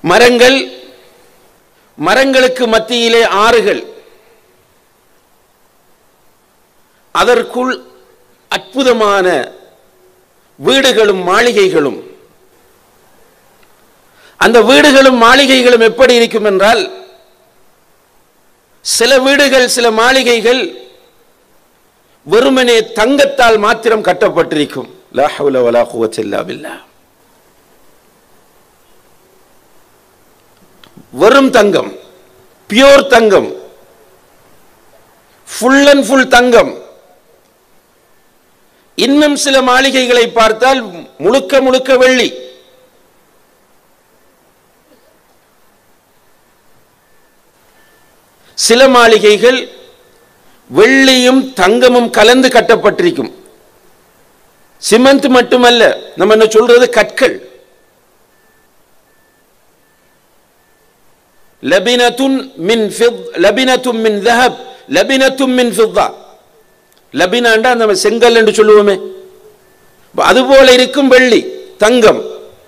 மரங்கள் மரங்களுக்கு மத்தியிலே ஆறுகள் அதற்குள் அற்புதமான வீடுகளும் மாளிகைகளும் அந்த வீடுகளும் மாளிகைகளும் எப்படி இருக்கும் என்றால் சில வீடுகள் சில மாளிகைகள் வெறுமனே தங்கத்தால் மாத்திரம் கட்டப்பட்டிருக்கும் லா ஹவுல வலா குவத்த இல்லா பில்லாஹ். வெறும் தங்கம் பியோர் தங்கம் ஃபுல் அண்ட் ஃபுல் தங்கம் இன்னும் சில மாளிகைகளை பார்த்தால் முழுக்க முழுக்க வெள்ளி சில மாளிகைகள் வெள்ளியும் தங்கமும் கலந்து கட்டப்பட்டிருக்கும் சிமெண்ட் மட்டுமல்ல நம்ம என்ன சொல்றது கற்கள் லபினத்துன் மின் ஃபித் லபினத்தும் மின் ذهب லபினத்தும் மின் ஃபித்தா லபினாண்டா நம்ம செங்கல் என்று சொல்லுவோமே அதுபோல இருக்கும் வெள்ளி தங்கம்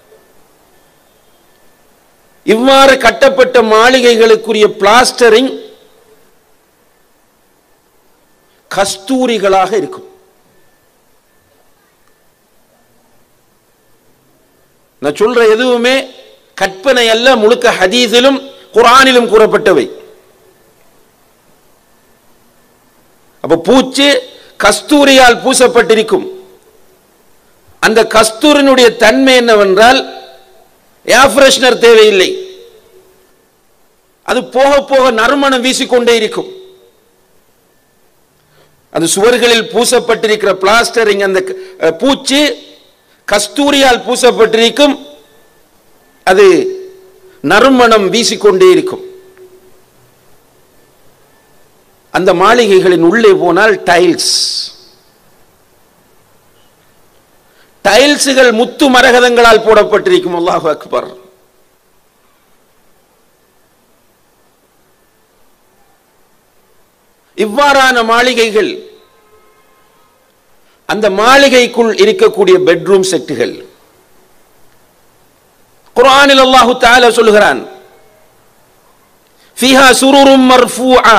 இவ்வாறு கட்டப்பட்ட மாளிகைகளுக்குரிய பிளாஸ்டரிங் கஸ்தூரிகளாக இருக்கும் நான் சொல்ற எதுவுமே கற்பனை அல்ல முழுக்க ஹதீஸிலும் குரானிலும் கூறப்பட்டவை அப்ப பூச்சு கஸ்தூரியால் பூசப்பட்டிருக்கும் அந்த கஸ்தூரினுடைய தன்மை என்னவென்றால் ஏர் ஃப்ரெஷ்னர் தேவையில்லை அது போக போக நறுமணம் வீசிக்கொண்டே இருக்கும் அந்த சுவர்களில் பூசப்பட்டிருக்கிற பிளாஸ்டரிங் அந்த அஹ், பூச்சு கஸ்தூரியால் பூசப்பட்டிருக்கும் அது நறுமணம் வீசிக்கொண்டே இருக்கும் அந்த மாளிகைகளின் உள்ளே போனால் டைல்ஸ் டைல்ஸுகள் முத்து மரகதங்களால் போடப்பட்டிருக்கும் அல்லாஹ் அக்பர் இவ்வாறான மாளிகைகள் அந்த மாளிகைக்குள் இருக்கக்கூடிய பெட்ரூம் செட்டுகள் குர்ஆனில் அல்லாஹு தஆலா சொல்கிறான் ஃபீஹா சுருரும் மர்ஃபூஆ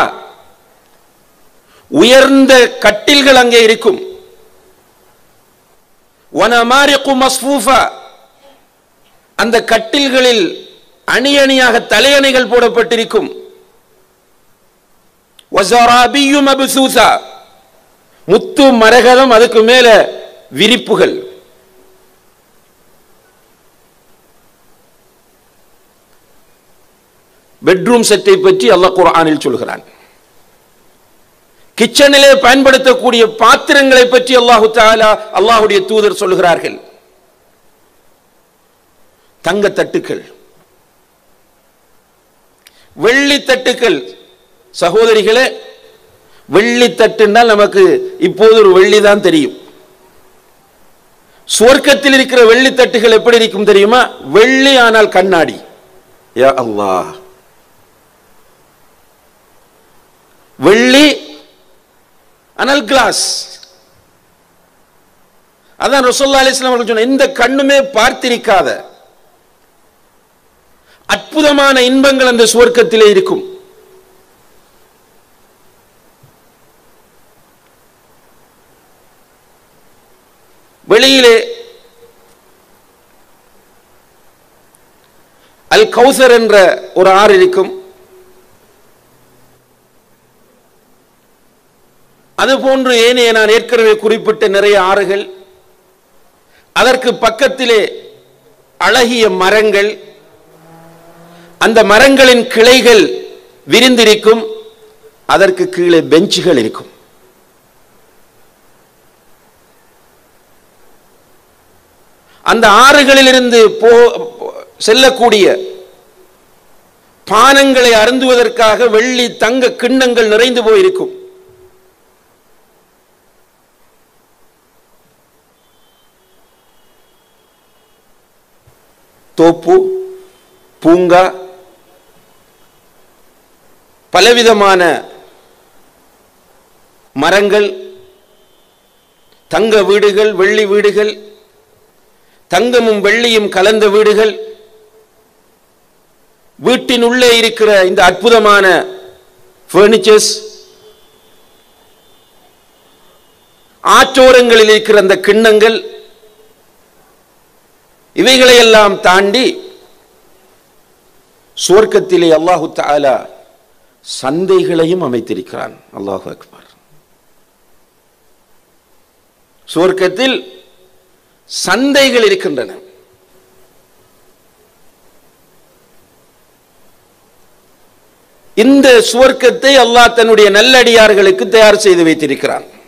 உயர்ந்த கட்டில்கள் அங்கே இருக்கும் வனமாரிக்கு மஸ்ஃபூஃபா அந்த கட்டில்களில் அணி அணியாக தலையணைகள் போடப்பட்டிருக்கும் வஸராபியு மப்சூஸா முத்து மரகதம் அதுக்கு மேல விரிப்புகள் பெட்ரூம் செட்டை பற்றி அல்லாஹ் குர்ஆனில் சொல்கிறான் கிச்சனிலே பயன்படுத்தக்கூடிய பாத்திரங்களை பற்றி அல்லாஹு தாலா அல்லாஹுடைய தூதர் சொல்கிறார்கள் தங்க தட்டுக்கள் வெள்ளி தட்டுக்கள் சகோதரிகளே வெள்ளி தட்டுனால் நமக்கு இப்போது ஒரு வெள்ளி தான் தெரியும் சுவர்க்கத்தில் இருக்கிற வெள்ளி தட்டுகள் எப்படி இருக்கும் தெரியுமா வெள்ளி ஆனால் கண்ணாடி யா அல்லாஹ் வெள்ளி ஆனால் கிளாஸ் அதான் ரசோல்லா அலிஸ்லாம் அவர்கள் சொன்ன இந்த கண்ணுமே பார்த்திருக்காத அற்புதமான இன்பங்கள் அந்த சுவர்க்கத்திலே இருக்கும் வெளியிலே அல் கௌசர் என்ற ஒரு ஆறு இருக்கும் அதுபோன்று ஏனைய நான் ஏற்கனவே குறிப்பிட்ட நிறைய ஆறுகள் அதற்கு பக்கத்திலே அழகிய மரங்கள் அந்த மரங்களின் கிளைகள் விரிந்திருக்கும் அதற்கு கீழே பெஞ்சுகள் இருக்கும் அந்த ஆறுகளிலிருந்து போ செல்லக்கூடிய பானங்களை அருந்துவதற்காக வெள்ளி தங்க கிண்ணங்கள் நிறைந்து போயிருக்கும் தோப்பு பூங்கா பலவிதமான மரங்கள் தங்க வீடுகள் வெள்ளி வீடுகள் தங்கமும் வெள்ளியும் கலந்த வீடுகள் வீட்டின் உள்ளே இருக்கிற இந்த அற்புதமான ஃபர்னிச்சர்ஸ் ஆற்றோரங்களில் இருக்கிற அந்த கிண்ணங்கள் இவைகளையெல்லாம் தாண்டி சுவர்க்கத்திலே அல்லாஹு தஆலா சந்தைகளையும் அமைத்திருக்கிறான் அல்லாஹு அக்பர் சுவர்க்கத்தில் சந்தைகள் இருக்கின்றன இந்த சுவர்க்கத்தை அல்லாஹ் தன்னுடைய நல்லடியார்களுக்கு தயார் செய்து வைத்திருக்கிறான்